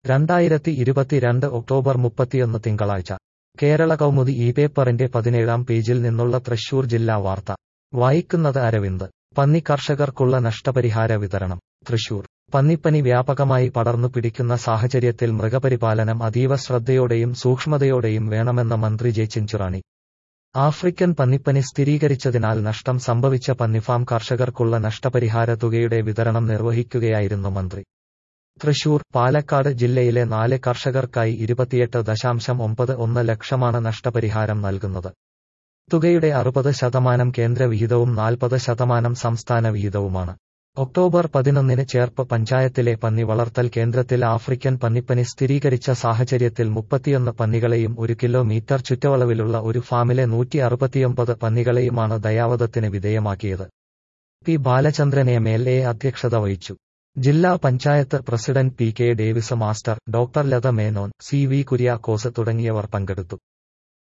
രണ്ടായിരത്തി ഇരുപത്തിരണ്ട് ഒക്ടോബർ മുപ്പത്തിയൊന്ന് തിങ്കളാഴ്ച കേരള കൗമുദി ഈ പേപ്പറിന്റെ പതിനേഴാം പേജിൽ നിന്നുള്ള തൃശൂർ ജില്ലാ വാർത്ത വായിക്കുന്നത് അരവിന്ദ് പന്നി കർഷകർക്കുള്ള നഷ്ടപരിഹാര വിതരണം തൃശൂർ പന്നിപ്പനി വ്യാപകമായി പടർന്നു പിടിക്കുന്ന സാഹചര്യത്തിൽ മൃഗപരിപാലനം അതീവ ശ്രദ്ധയോടെയും സൂക്ഷ്മതയോടെയും വേണമെന്ന മന്ത്രി ജെ ചിഞ്ചുറാണി ആഫ്രിക്കൻ പന്നിപ്പനി സ്ഥിരീകരിച്ചതിനാൽ നഷ്ടം സംഭവിച്ച പന്നിഫാം കർഷകർക്കുള്ള നഷ്ടപരിഹാര തുകയുടെ വിതരണം നിർവഹിക്കുകയായിരുന്നു മന്ത്രി തൃശൂർ പാലക്കാട് ജില്ലയിലെ നാല് കർഷകർക്കായി ഇരുപത്തിയെട്ട് ദശാംശം ഒമ്പത് ഒന്ന് ലക്ഷമാണ് നഷ്ടപരിഹാരം നൽകുന്നത് തുകയുടെ അറുപത് ശതമാനം കേന്ദ്ര വിഹിതവും നാൽപ്പത് ശതമാനം സംസ്ഥാന വിഹിതവുമാണ് ഒക്ടോബർ പതിനൊന്നിന് ചേർപ്പ് പഞ്ചായത്തിലെ പന്നി വളർത്തൽ കേന്ദ്രത്തിൽ ആഫ്രിക്കൻ പന്നിപ്പനി സ്ഥിരീകരിച്ച സാഹചര്യത്തിൽ മുപ്പത്തിയൊന്ന് പന്നികളെയും ഒരു കിലോമീറ്റർ ചുറ്റളവിലുള്ള ഒരു ഫാമിലെ നൂറ്റി അറുപത്തിയൊമ്പത് പന്നികളെയുമാണ് ദയാവധത്തിന് വിധേയമാക്കിയത് P Balachandran M L A അധ്യക്ഷത വഹിച്ചു ജില്ലാ panchayat president P K Davis master doctor Latha Menon C V Kuriakose തുടങ്ങിയവർ പങ്കെടുത്തു